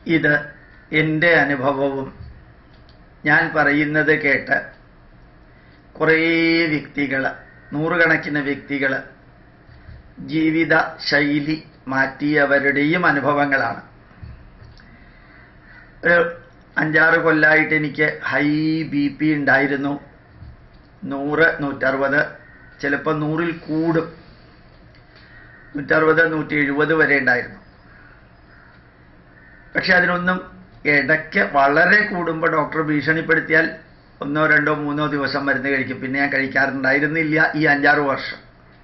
ഇത് എൻ്റെ അനുഭവവും ഞാൻ പറയുന്നത് കേട്ട് കുറേ വ്യക്തികൾ നൂറുകണക്കിന് വ്യക്തികൾ ജീവിത ശൈലി മാറ്റിയവരുടെയും അനുഭവങ്ങളാണ് ഒരു അഞ്ചാറ് കൊല്ലമായിട്ട് എനിക്ക് ഹൈ ബി പി ഉണ്ടായിരുന്നു നൂറ് നൂറ്ററുപത് ചിലപ്പോൾ നൂറിൽ കൂടും നൂറ്ററുപത് നൂറ്റി എഴുപത് വരെ ഉണ്ടായിരുന്നു പക്ഷെ അതിനൊന്നും ഇടയ്ക്ക് വളരെ കൂടുമ്പോൾ ഡോക്ടർ ഭീഷണിപ്പെടുത്തിയാൽ ഒന്നോ രണ്ടോ മൂന്നോ ദിവസം മരുന്ന് കഴിക്കും പിന്നെ ഞാൻ കഴിക്കാറുണ്ടായിരുന്നില്ല ഈ അഞ്ചാറ് വർഷം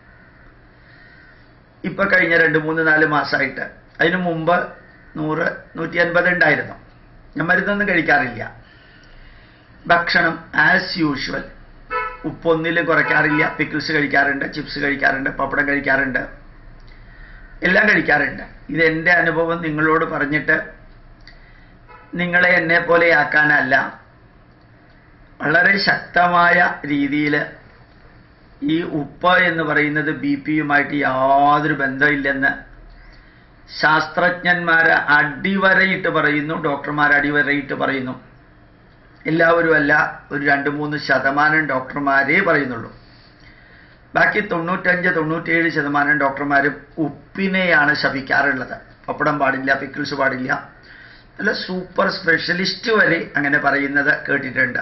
ഇപ്പൊ കഴിഞ്ഞ രണ്ട് മൂന്ന് നാല് മാസമായിട്ട് അതിനു മുമ്പ് നൂറ് നൂറ്റി അൻപത് ഉണ്ടായിരുന്നു ഞാൻ മരുന്നൊന്നും കഴിക്കാറില്ല ഭക്ഷണം ആസ് യൂഷ്വൽ ഉപ്പൊന്നിലും കുറയ്ക്കാറില്ല പിക്കിൾസ് കഴിക്കാറുണ്ട് ചിപ്സ് കഴിക്കാറുണ്ട് പപ്പടം കഴിക്കാറുണ്ട് എല്ലാം കഴിക്കാറുണ്ട് ഇത് എൻ്റെ അനുഭവം നിങ്ങളോട് പറഞ്ഞിട്ട് നിങ്ങളെ എന്നെ പോലെ ആക്കാനല്ല വളരെ ശക്തമായ രീതിയിൽ ഈ ഉപ്പ് എന്ന് പറയുന്നത് ബി പിയുമായിട്ട് യാതൊരു ബന്ധമില്ലെന്ന് ശാസ്ത്രജ്ഞന്മാർ അടിവരയിട്ട് പറയുന്നു ഡോക്ടർമാർ അടിവരയിട്ട് പറയുന്നു എല്ലാവരും അല്ല ഒരു രണ്ട് മൂന്ന് ശതമാനം ഡോക്ടർമാരേ പറയുന്നുള്ളൂ ബാക്കി തൊണ്ണൂറ്റഞ്ച് തൊണ്ണൂറ്റിയേഴ് ശതമാനം ഡോക്ടർമാരും ഉപ്പിനെയാണ് ശപിക്കാറുള്ളത് പപ്പടം പാടില്ല പിക്കിൾസ് പാടില്ല അല്ല സൂപ്പർ സ്പെഷ്യലിസ്റ്റ് വരെ അങ്ങനെ പറയുന്നത് കേട്ടിട്ടുണ്ട്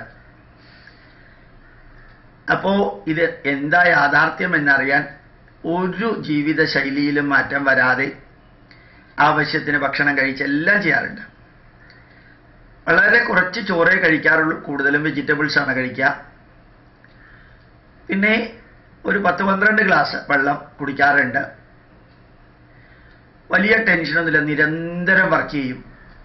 അപ്പോ ഇത് എന്താ യാഥാർത്ഥ്യം എന്നറിയാൻ ഒരു ജീവിത ശൈലിയിലും മാറ്റം വരാതെ ആവശ്യത്തിന് ഭക്ഷണം കഴിച്ച് എല്ലാം ചെയ്യാറുണ്ട് വളരെ കുറച്ച് ചോറേ കഴിക്കാറുള്ളൂ കൂടുതലും വെജിറ്റബിൾസ് ആണ് കഴിക്കുക പിന്നെ ഒരു പത്ത് പന്ത്രണ്ട് ഗ്ലാസ് വെള്ളം കുടിക്കാറുണ്ട് വലിയ ടെൻഷനൊന്നുമില്ല നിരന്തരം വർക്ക് ചെയ്യും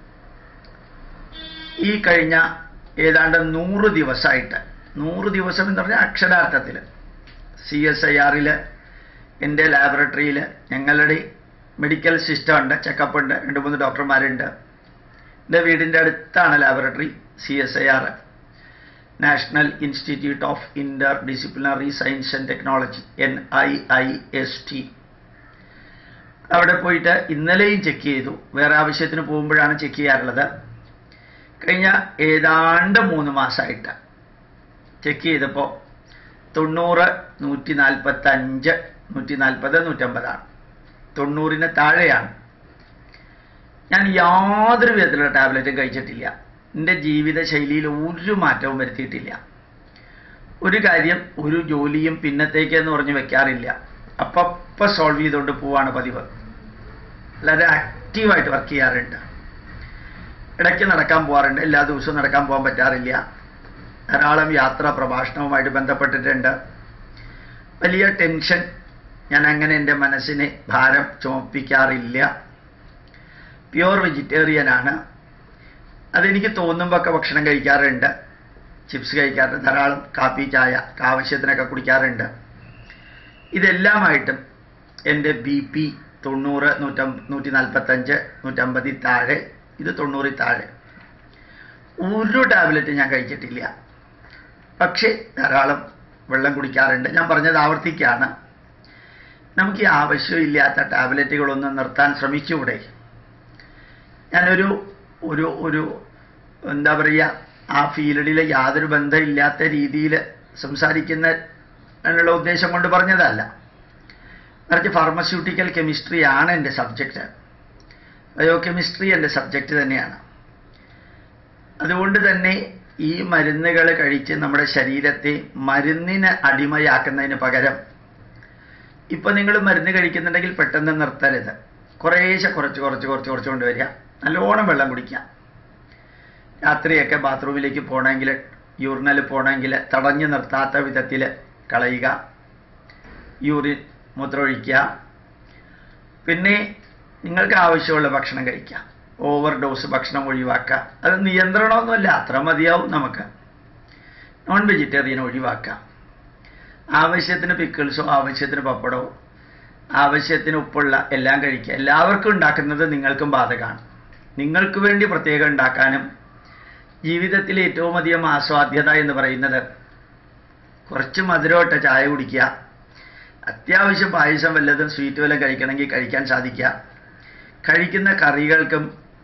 ഈ കഴിഞ്ഞ ഏതാണ്ട് നൂറ് ദിവസമായിട്ട് നൂറ് ദിവസം എന്ന് പറഞ്ഞാൽ അക്ഷരാർത്ഥത്തിൽ സി എസ് ഐ ആറിൽ എൻ്റെ ലാബറട്ടറിയിൽ ഞങ്ങളുടെ മെഡിക്കൽ സിസ്റ്റം ഉണ്ട് ചെക്കപ്പ് ഉണ്ട് രണ്ട് മൂന്ന് ഡോക്ടർമാരുണ്ട് എൻ്റെ വീടിൻ്റെ അടുത്താണ് laboratory C S I R National Institute of Interdisciplinary Science and Technology N I I S T അവിടെ പോയിട്ട് ഇന്നലെയും ചെക്ക് ചെയ്തു വേറെ ആവശ്യത്തിന് പോകുമ്പോഴാണ് ചെക്ക് ചെയ്യാറുള്ളത് കഴിഞ്ഞ ഏതാണ്ട് മൂന്ന് മാസമായിട്ട് ചെക്ക് ചെയ്തപ്പോൾ തൊണ്ണൂറ് നൂറ്റി നാൽപ്പത്തഞ്ച് നൂറ്റി നാൽപ്പത് നൂറ്റമ്പതാണ് തൊണ്ണൂറിന് താഴെയാണ് ഞാൻ യാതൊരു വിധത്തിലുള്ള ടാബ്ലറ്റും കഴിച്ചിട്ടില്ല എൻ്റെ ജീവിതശൈലിയിൽ ഒരു മാറ്റവും വരുത്തിയിട്ടില്ല ഒരു കാര്യം ഒരു ജോലിയും പിന്നത്തേക്ക് എന്ന് പറഞ്ഞ് വെക്കാറില്ല അപ്പപ്പ സോൾവ് ചെയ്തുകൊണ്ട് പോവാണ് പതിവ് വളരെ ആക്റ്റീവായിട്ട് വർക്ക് ചെയ്യാറുണ്ട് ഇടയ്ക്ക് നടക്കാൻ പോകാറുണ്ട് എല്ലാ ദിവസവും നടക്കാൻ പോകാൻ പറ്റാറില്ല ധാരാളം യാത്ര പ്രഭാഷണവുമായിട്ട് ബന്ധപ്പെട്ടിട്ടുണ്ട് വലിയ ടെൻഷൻ ഞാൻ അങ്ങനെ എൻ്റെ മനസ്സിനെ ഭാരം ചുമപ്പിക്കാറില്ല പ്യുവർ വെജിറ്റേറിയൻ ആണ് അതെനിക്ക് തോന്നുമ്പോൾ ഒക്കെ ഭക്ഷണം കഴിക്കാറുണ്ട് ചിപ്സ് കഴിക്കാറുണ്ട് ധാരാളം കാപ്പി ചായ ആവശ്യത്തിനൊക്കെ കുടിക്കാറുണ്ട് ഇതെല്ലാമായിട്ടും എൻ്റെ ബി പി തൊണ്ണൂറ് നൂറ്റം നൂറ്റി നാൽപ്പത്തഞ്ച് നൂറ്റമ്പതിൽ താഴെ ഇത് തൊണ്ണൂറിൽ താഴെ ഒരു ടാബ്ലറ്റ് ഞാൻ കഴിച്ചിട്ടില്ല പക്ഷേ ധാരാളം വെള്ളം കുടിക്കാറുണ്ട് ഞാൻ പറഞ്ഞത് ആവർത്തിക്കുകയാണ് നമുക്ക് ഈ ആവശ്യമില്ലാത്ത ടാബ്ലറ്റുകളൊന്നും നിർത്താൻ ശ്രമിച്ചുകൂടെ ഞാനൊരു ഒരു ഒരു എന്താ പറയുക ആ ഫീൽഡിൽ യാതൊരു ബന്ധമില്ലാത്ത രീതിയിൽ സംസാരിക്കുന്ന എന്നുള്ള ഉദ്ദേശം കൊണ്ട് പറഞ്ഞതല്ല മറിച്ച് ഫാർമസ്യൂട്ടിക്കൽ കെമിസ്ട്രി ആണ് എൻ്റെ സബ്ജക്റ്റ് ബയോ കെമിസ്ട്രി എൻ്റെ സബ്ജക്റ്റ് തന്നെയാണ് അതുകൊണ്ട് തന്നെ ഈ മരുന്നുകൾ കഴിച്ച് നമ്മുടെ ശരീരത്തെ മരുന്നിന് അടിമയാക്കുന്നതിന് പകരം ഇപ്പൊ നിങ്ങൾ മരുന്ന് കഴിക്കുന്നുണ്ടെങ്കിൽ പെട്ടെന്ന് നിർത്തരുത് കുറേശ്ശെ കുറച്ച് കുറച്ച് കുറച്ച് കുറച്ച് കൊണ്ടുവരിക നല്ലോണം വെള്ളം കുടിക്കുക രാത്രിയൊക്കെ ബാത്റൂമിലേക്ക് പോകണമെങ്കിൽ യൂറിനൽ പോകണമെങ്കിൽ തടഞ്ഞു നിർത്താത്ത വിധത്തിൽ കളയുക യൂറിൻ മൂത്രമൊഴിക്കുക പിന്നെ നിങ്ങൾക്ക് ആവശ്യമുള്ള ഭക്ഷണം കഴിക്കുക ഓവർ ഡോസ് ഭക്ഷണം ഒഴിവാക്കുക അത് നിയന്ത്രണമൊന്നുമല്ല അത്ര മതിയാവും നമുക്ക് നോൺ വെജിറ്റേറിയൻ ഒഴിവാക്കുക ആവശ്യത്തിന് പിക്കിൾസോ ആവശ്യത്തിന് പപ്പടമോ ആവശ്യത്തിന് ഉപ്പുള്ള എല്ലാം കഴിക്കുക എല്ലാവർക്കും ഉണ്ടാക്കുന്നത് നിങ്ങൾക്കും ബാധകമാണ് നിങ്ങൾക്ക് വേണ്ടി പ്രത്യേകം ഉണ്ടാക്കാനും ജീവിതത്തിലെ ഏറ്റവും അധികം ആസ്വാദ്യത എന്ന് പറയുന്നത് കുറച്ച് മധുരമിട്ട ചായ കുടിക്കുക അത്യാവശ്യം പായസം വല്ലതും സ്വീറ്റ് വല്ലതും കഴിക്കണമെങ്കിൽ കഴിക്കാൻ സാധിക്കുക കഴിക്കുന്ന കറികൾക്കും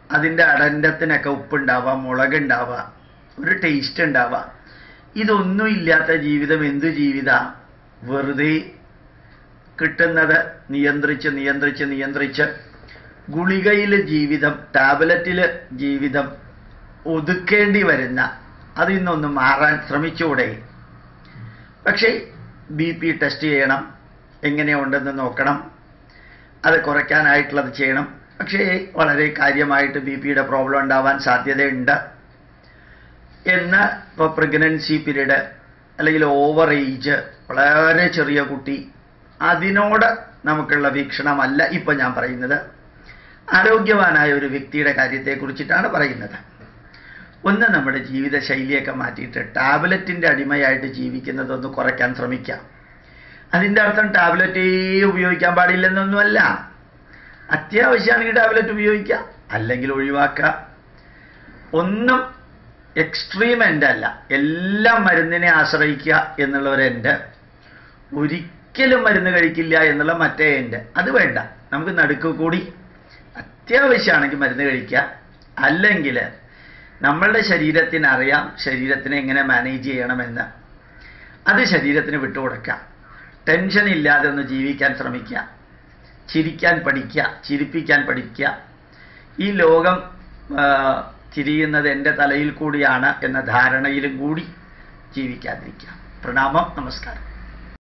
അതിൻ്റെ അടണ്ടത്തിനൊക്കെ ഉപ്പുണ്ടാവാം മുളകുണ്ടാവാം ഒരു ടേസ്റ്റ് ഉണ്ടാവാം ഇതൊന്നും ഇല്ലാത്ത ജീവിതം എന്തു ജീവിത വെറുതെ കിട്ടുന്നത് നിയന്ത്രിച്ച് നിയന്ത്രിച്ച് നിയന്ത്രിച്ച് ഗുളികയിൽ ജീവിതം ടാബ്ലറ്റിൽ ജീവിതം ഒതുക്കേണ്ടി വരുന്ന അതിൽ നിന്നൊന്ന് മാറാൻ ശ്രമിച്ചുകൂടെ പക്ഷേ ബി പി ടെസ്റ്റ് ചെയ്യണം എങ്ങനെയുണ്ടെന്ന് നോക്കണം അത് കുറയ്ക്കാനായിട്ടുള്ളത് ചെയ്യണം പക്ഷേ വളരെ കാര്യമായിട്ട് ബി പിയുടെ പ്രോബ്ലം ഉണ്ടാവാൻ സാധ്യതയുണ്ട് എന്ന് ഇപ്പോൾ പ്രഗ്നൻസി പീരീഡ് അല്ലെങ്കിൽ ഓവർ ഏജ് വളരെ ചെറിയ കുട്ടി അതിനോട് നമുക്കുള്ള വീക്ഷണമല്ല ഇപ്പം ഞാൻ പറയുന്നത് ആരോഗ്യവാനായ ഒരു വ്യക്തിയുടെ കാര്യത്തെക്കുറിച്ചിട്ടാണ് പറയുന്നത് ഒന്ന് നമ്മുടെ ജീവിതശൈലിയൊക്കെ മാറ്റിയിട്ട് ടാബ്ലറ്റിൻ്റെ അടിമയായിട്ട് ജീവിക്കുന്നതൊന്ന് കുറയ്ക്കാൻ ശ്രമിക്കാം അതിൻ്റെ അർത്ഥം ടാബ്ലറ്റേ ഉപയോഗിക്കാൻ പാടില്ലെന്നൊന്നുമല്ല അത്യാവശ്യമാണെങ്കിൽ ടാബ്ലറ്റ് ഉപയോഗിക്കുക അല്ലെങ്കിൽ ഒഴിവാക്കുക ഒന്നും എക്സ്ട്രീം എൻഡ് അല്ല എല്ലാം മരുന്നിനെ ആശ്രയിക്കുക എന്നുള്ള ഒരു എൻഡ് ഒരിക്കലും മരുന്ന് കഴിക്കില്ല എന്നുള്ള മറ്റേ എൻഡ് അത് വേണ്ട നമുക്ക് നടുക്ക് കൂടി അത്യാവശ്യമാണെങ്കിൽ മരുന്ന് കഴിക്കുക അല്ലെങ്കിൽ നമ്മളുടെ ശരീരത്തിന് അറിയാം ശരീരത്തിനെ എങ്ങനെ മാനേജ് ചെയ്യണമെന്ന് അത് ശരീരത്തിന് വിട്ടുകൊടുക്കുക ടെൻഷൻ ഇല്ലാതെ ഒന്ന് ജീവിക്കാൻ ശ്രമിക്കുക ചിരിക്കാൻ പഠിക്കുക ചിരിപ്പിക്കാൻ പഠിക്കുക ഈ ലോകം ആ, തിരിയുന്നത് എൻ്റെ തലയിൽ കൂടിയാണ് എന്ന ധാരണയിലും കൂടി ജീവിക്കാതിരിക്കുക പ്രണാമം നമസ്കാരം